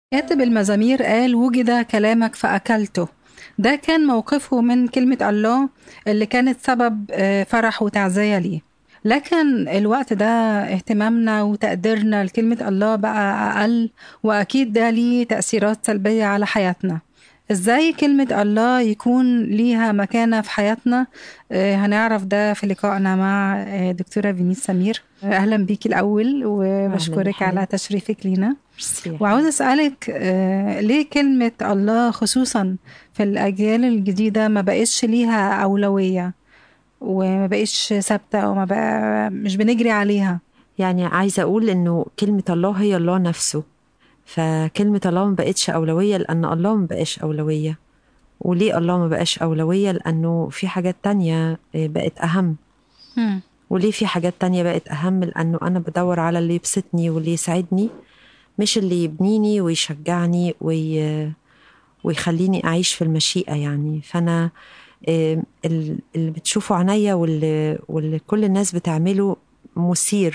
كاتب المزامير قال وجد كلامك فأكلته ده كان موقفه من كلمة الله اللي كانت سبب آه، فرح وتعزية ليه لكن الوقت ده اهتمامنا وتقديرنا لكلمة الله بقى أقل وأكيد ده ليه تأثيرات سلبية على حياتنا ازاي كلمة الله يكون ليها مكانة في حياتنا آه، هنعرف ده في لقائنا مع آه، دكتورة فينيس سمير آه، أهلا بيكي الأول وبشكرك بحضرتك. على تشريفك لينا ميرسي. وعاوز أسألك آه، ليه كلمة الله خصوصا في الأجيال الجديدة ما بقتش ليها أولوية وما بقتش ثابتة وما بقى مش بنجري عليها يعني عايزه اقول انه كلمه الله هي الله نفسه فكلمه الله ما بقتش اولويه لان الله ما بقاش اولويه وليه الله ما بقاش اولويه لانه في حاجات تانية آه، بقت اهم مم. وليه في حاجات تانية بقت اهم لانه انا بدور على اللي يبسطني واللي يسعدني مش اللي يبنيني ويشجعني وي... ويخليني اعيش في المشيئه يعني فانا آه، ال- اللي بتشوفه عينيا واللي, واللي كل الناس بتعمله مثير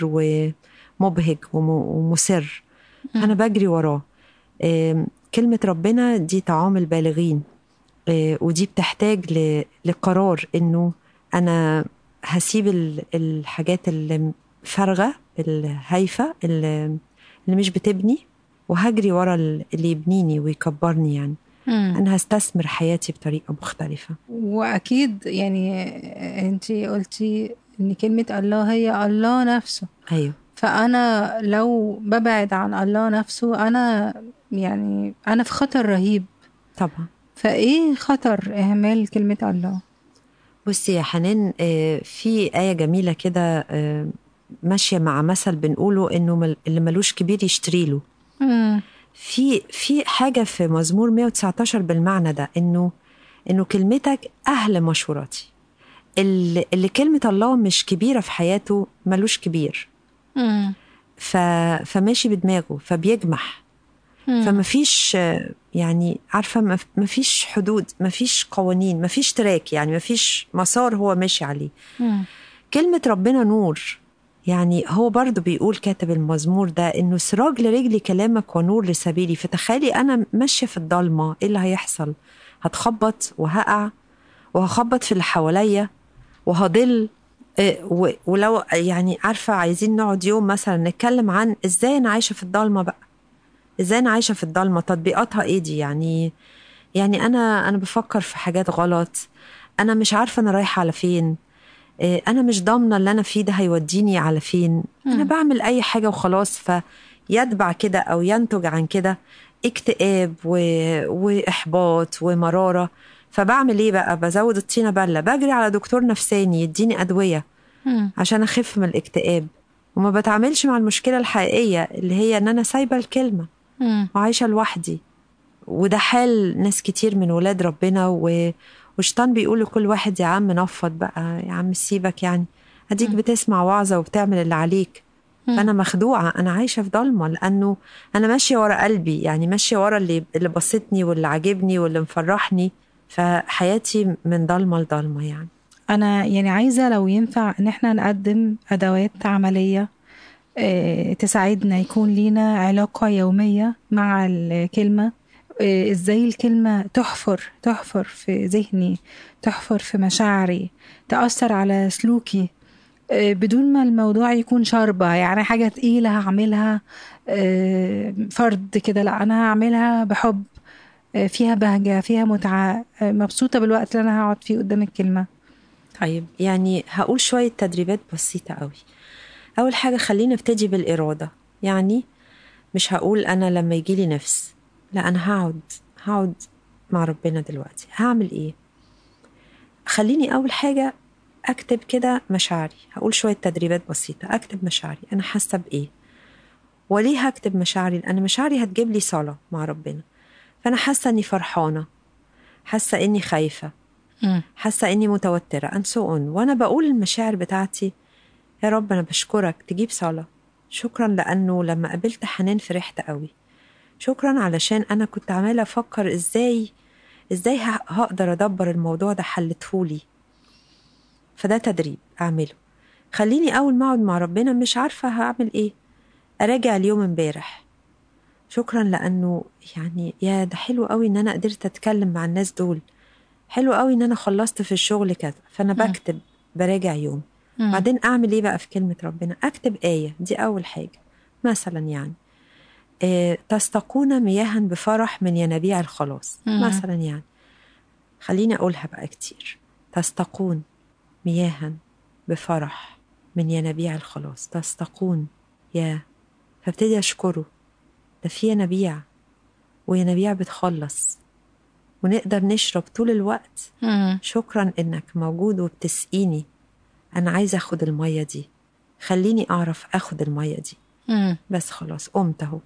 ومبهج وم- ومسر انا بجري وراه آم، كلمه ربنا دي طعام البالغين آه، ودي بتحتاج ل- لقرار انه انا هسيب ال- الحاجات اللي فارغه الهايفه اللي اللي مش بتبني وهجري ورا ال- اللي يبنيني ويكبرني يعني مم. انا هستثمر حياتي بطريقه مختلفه وأكيد يعني أنت قلتي إن كلمة الله هي الله نفسه ايوه فأنا لو ببعد عن الله نفسه أنا يعني أنا في خطر رهيب طبعا فإيه خطر إهمال كلمة الله؟ بصي يا حنان آه، في آية جميلة كده آه، ماشية مع مثل بنقوله إنه مل- اللي ملوش كبير يشتري له مم. في في حاجة في مزمور 119 بالمعنى ده إنه إنه كلمتك أهل مشوراتي اللي, اللي كلمة الله مش كبيرة في حياته ملوش كبير مم. ف فماشي بدماغه فبيجمح مم. فمفيش آه، يعني عارفة مف- مفيش حدود مفيش قوانين مفيش تراك يعني مفيش مسار هو ماشي عليه مم. كلمة ربنا نور يعني هو برضو بيقول كاتب المزمور ده انه سراج لرجلي كلامك ونور لسبيلي فتخيلي انا ماشية في الضلمة ايه اللي هيحصل هتخبط وهقع وهخبط في اللي حواليا وهضل إيه، و- ولو يعني عارفة عايزين نقعد يوم مثلا نتكلم عن ازاي انا عايشة في الضلمة بقى ازاي انا عايشة في الضلمة تطبيقاتها ايه دي يعني يعني انا انا بفكر في حاجات غلط انا مش عارفة انا رايحة على فين إيه، انا مش ضامنه اللي انا فيه ده هيوديني على فين انا بعمل اي حاجه وخلاص فيتبع كده او ينتج عن كده اكتئاب و... واحباط ومراره فبعمل ايه بقى بزود الطينه بله بجري على دكتور نفساني يديني ادويه مم. عشان اخف من الاكتئاب وما بتعاملش مع المشكله الحقيقيه اللي هي ان انا سايبه الكلمه مم. وعايشه لوحدي وده حال ناس كتير من ولاد ربنا و... وشيطان بيقول لكل واحد يا عم نفض بقى يا عم سيبك يعني اديك بتسمع وعظه وبتعمل اللي عليك فانا مخدوعه انا عايشه في ضلمه لانه انا ماشيه ورا قلبي يعني ماشيه ورا اللي اللي بسطني واللي عاجبني واللي مفرحني فحياتي من ضلمه لضلمه يعني أنا يعني عايزة لو ينفع إن إحنا نقدم أدوات عملية آه، تساعدنا يكون لينا علاقة يومية مع الكلمة آه، إزاي الكلمة تحفر تحفر في ذهني تحفر في مشاعري تأثر على سلوكي آه، بدون ما الموضوع يكون شاربة يعني حاجة تقيلة هعملها آه، فرد كده لا أنا هعملها بحب آه، فيها بهجة فيها متعة آه، مبسوطة بالوقت اللي أنا هقعد فيه قدام الكلمة طيب يعني هقول شوية تدريبات بسيطة قوي أول حاجة خلينا نبتدي بالإرادة يعني مش هقول أنا لما يجيلي نفس لا أنا هقعد هقعد مع ربنا دلوقتي هعمل إيه خليني أول حاجة أكتب كده مشاعري هقول شوية تدريبات بسيطة أكتب مشاعري أنا حاسة بإيه وليه هكتب مشاعري لأن مشاعري هتجيب لي صلاة مع ربنا فأنا حاسة إني فرحانة حاسة إني خايفة حاسه اني متوتره and so on وانا بقول المشاعر بتاعتي يا رب انا بشكرك تجيب صلاه شكرا لانه لما قابلت حنان فرحت قوي شكرا علشان انا كنت عماله افكر ازاي ازاي ه- هقدر ادبر الموضوع ده حلتهولي فده تدريب اعمله خليني اول ما اقعد مع ربنا مش عارفه هعمل ايه اراجع اليوم امبارح شكرا لانه يعني يا ده حلو قوي ان انا قدرت اتكلم مع الناس دول حلو قوي ان انا خلصت في الشغل كذا فانا بكتب براجع يوم مم. بعدين اعمل ايه بقى في كلمه ربنا اكتب ايه دي اول حاجه مثلا يعني آه، تستقون مياها بفرح من ينابيع الخلاص مم. مثلا يعني خليني اقولها بقى كتير تستقون مياها بفرح من ينابيع الخلاص تستقون يا فابتدي اشكره ده في ينابيع وينابيع بتخلص ونقدر نشرب طول الوقت مم. شكرا انك موجود وبتسقيني انا عايزه اخد الميه دي خليني اعرف اخد الميه دي مم. بس خلاص قمت اهو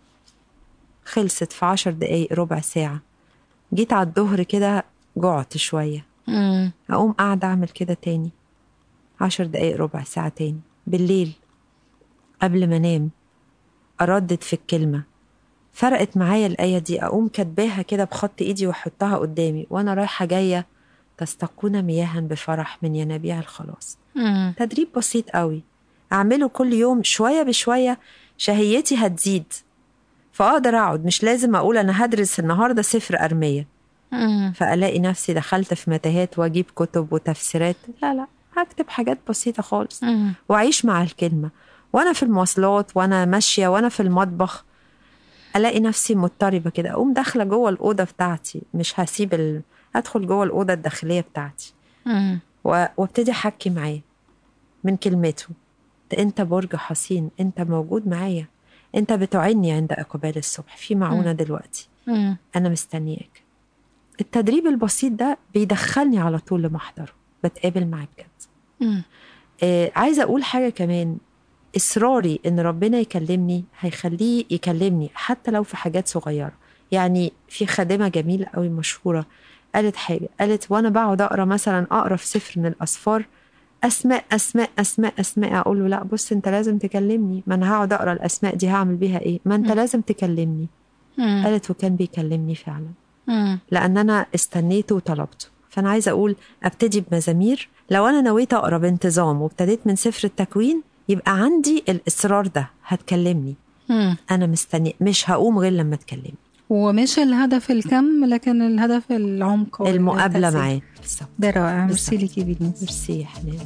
خلصت في عشر دقايق ربع ساعة جيت على الظهر كده جعت شوية مم. أقوم قاعدة أعمل كده تاني عشر دقايق ربع ساعة تاني بالليل قبل ما أنام أردد في الكلمة فرقت معايا الآية دي أقوم كاتباها كده بخط إيدي وأحطها قدامي وأنا رايحة جاية تستقون مياها بفرح من ينابيع الخلاص مم. تدريب بسيط قوي اعمله كل يوم شويه بشويه شهيتي هتزيد فاقدر اقعد مش لازم اقول انا هدرس النهارده سفر ارميه مم. فالاقي نفسي دخلت في متاهات واجيب كتب وتفسيرات لا لا هكتب حاجات بسيطه خالص مم. واعيش مع الكلمه وانا في المواصلات وانا ماشيه وانا في المطبخ الاقي نفسي مضطربه كده اقوم داخله جوه الاوضه بتاعتي مش هسيب ال... ادخل جوه الاوضه الداخليه بتاعتي مم. و- وابتدي احكي معاه من كلمته ده انت برج حصين انت موجود معايا انت بتعني عند اقبال الصبح في معونه دلوقتي مم. انا مستنياك التدريب البسيط ده بيدخلني على طول لمحضره بتقابل معاه بجد مم. آه عايزه اقول حاجه كمان اصراري ان ربنا يكلمني هيخليه يكلمني حتى لو في حاجات صغيره يعني في خادمه جميله قوي مشهوره قالت حاجه قالت وانا بقعد اقرا مثلا اقرا في سفر من الاسفار اسماء اسماء اسماء اسماء اقول له لا بص انت لازم تكلمني ما انا هقعد اقرا الاسماء دي هعمل بيها ايه ما انت لازم تكلمني مم. قالت وكان بيكلمني فعلا مم. لان انا استنيته وطلبته فانا عايزه اقول ابتدي بمزامير لو انا نويت اقرا بانتظام وابتديت من سفر التكوين يبقى عندي الاصرار ده هتكلمني مم. انا مستني مش هقوم غير لما تكلمني ومش الهدف الكم لكن الهدف العمق المقابله والتأثير. معاه بالظبط ده رائع ميرسي بالظبط. ليكي بيدنس ميرسي يا حنان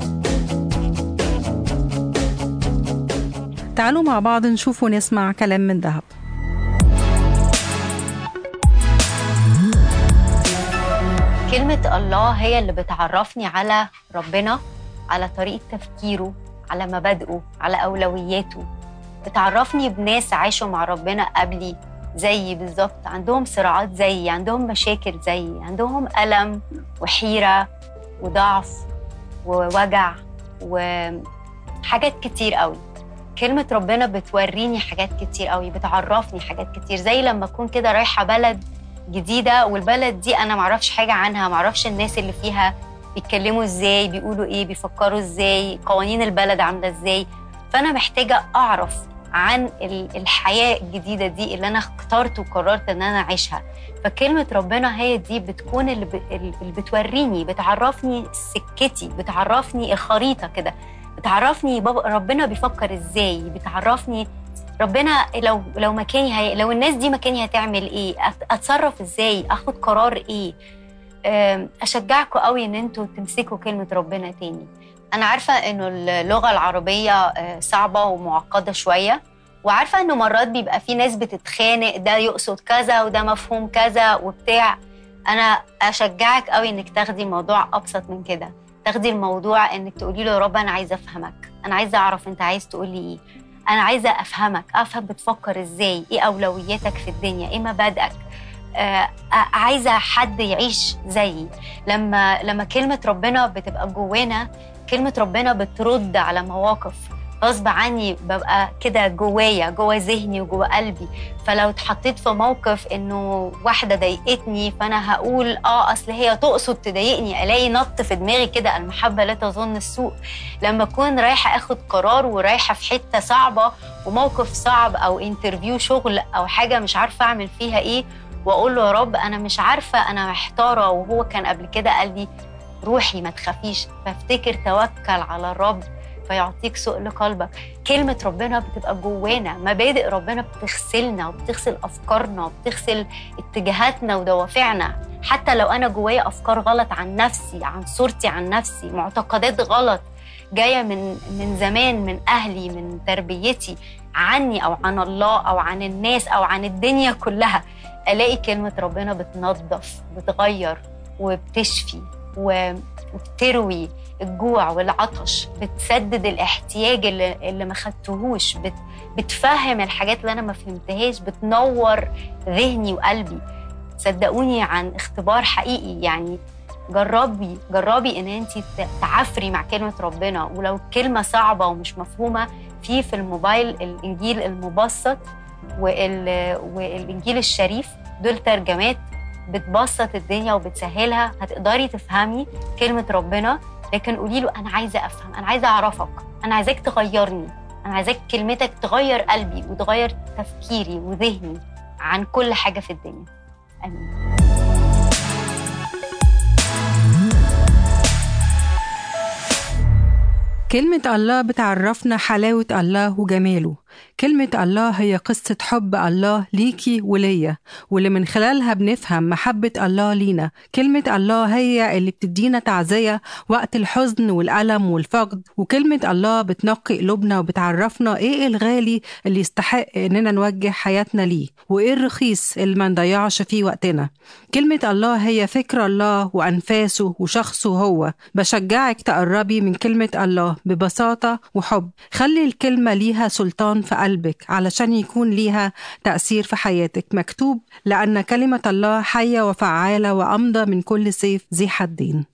تعالوا مع بعض نشوف ونسمع كلام من ذهب كلمة الله هي اللي بتعرفني على ربنا على طريقة تفكيره على مبادئه على أولوياته بتعرفني بناس عاشوا مع ربنا قبلي زيي بالظبط عندهم صراعات زيي عندهم مشاكل زيي عندهم ألم وحيرة وضعف ووجع وحاجات كتير قوي كلمة ربنا بتوريني حاجات كتير قوي بتعرفني حاجات كتير زي لما أكون كده رايحة بلد جديدة والبلد دي أنا معرفش حاجة عنها معرفش الناس اللي فيها بيتكلموا ازاي بيقولوا ايه بيفكروا ازاي قوانين البلد عاملة ازاي فأنا محتاجة أعرف عن ال- الحياة الجديدة دي اللي أنا اخترت وقررت إن أنا أعيشها فكلمة ربنا هي دي بتكون اللي, ب... اللي بتوريني بتعرفني سكتي بتعرفني الخريطة كده بتعرفني بابا ربنا بيفكر ازاي بتعرفني ربنا لو لو مكاني هي لو الناس دي مكاني هتعمل ايه أت- اتصرف ازاي اخد قرار ايه أم، اشجعكم قوي ان انتوا تمسكوا كلمه ربنا تاني انا عارفه انه اللغه العربيه آه، صعبه ومعقده شويه وعارفه انه مرات بيبقى في ناس بتتخانق ده يقصد كذا وده مفهوم كذا وبتاع انا اشجعك قوي انك تاخدي الموضوع ابسط من كده تاخدي الموضوع انك تقولي له يا رب انا عايزه افهمك انا عايزه اعرف انت عايز تقولي ايه انا عايزه افهمك افهم بتفكر ازاي ايه اولوياتك في الدنيا ايه مبادئك آه عايزه حد يعيش زيي لما لما كلمه ربنا بتبقى جوانا كلمه ربنا بترد على مواقف غصب عني ببقى كده جوايا جوا ذهني وجوا قلبي فلو اتحطيت في موقف انه واحده ضايقتني فانا هقول اه اصل هي تقصد تضايقني الاقي نط في دماغي كده المحبه لا تظن السوء لما اكون رايحه اخد قرار ورايحه في حته صعبه وموقف صعب او انترفيو شغل او حاجه مش عارفه اعمل فيها ايه واقول له يا رب انا مش عارفه انا محتاره وهو كان قبل كده قال لي روحي ما تخافيش فافتكر توكل على الرب فيعطيك سؤل قلبك كلمة ربنا بتبقى جوانا مبادئ ربنا بتغسلنا وبتغسل أفكارنا وبتغسل اتجاهاتنا ودوافعنا حتى لو أنا جوايا أفكار غلط عن نفسي عن صورتي عن نفسي معتقدات غلط جاية من من زمان من أهلي من تربيتي عني أو عن الله أو عن الناس أو عن الدنيا كلها ألاقي كلمة ربنا بتنظف بتغير وبتشفي وبتروي الجوع والعطش بتسدد الاحتياج اللي, اللي ما خدتهوش بت بتفهم الحاجات اللي انا ما فهمتهاش بتنور ذهني وقلبي صدقوني عن اختبار حقيقي يعني جربي جربي ان انت تعفري مع كلمه ربنا ولو كلمه صعبه ومش مفهومه في في الموبايل الانجيل المبسط والانجيل الشريف دول ترجمات بتبسط الدنيا وبتسهلها هتقدري تفهمي كلمه ربنا لكن قولي له انا عايزه افهم انا عايزه اعرفك انا عايزاك تغيرني انا عايزاك كلمتك تغير قلبي وتغير تفكيري وذهني عن كل حاجه في الدنيا امين كلمة الله بتعرفنا حلاوة الله وجماله كلمة الله هي قصة حب الله ليكي وليا واللي من خلالها بنفهم محبة الله لينا كلمة الله هي اللي بتدينا تعزية وقت الحزن والألم والفقد وكلمة الله بتنقي قلوبنا وبتعرفنا ايه الغالي اللي يستحق اننا نوجه حياتنا ليه وايه الرخيص اللي ما نضيعش فيه وقتنا كلمة الله هي فكر الله وأنفاسه وشخصه هو بشجعك تقربي من كلمة الله ببساطة وحب خلي الكلمة ليها سلطان في قلبك علشان يكون ليها تأثير في حياتك مكتوب لأن كلمة الله حية وفعالة وأمضى من كل سيف ذي حدين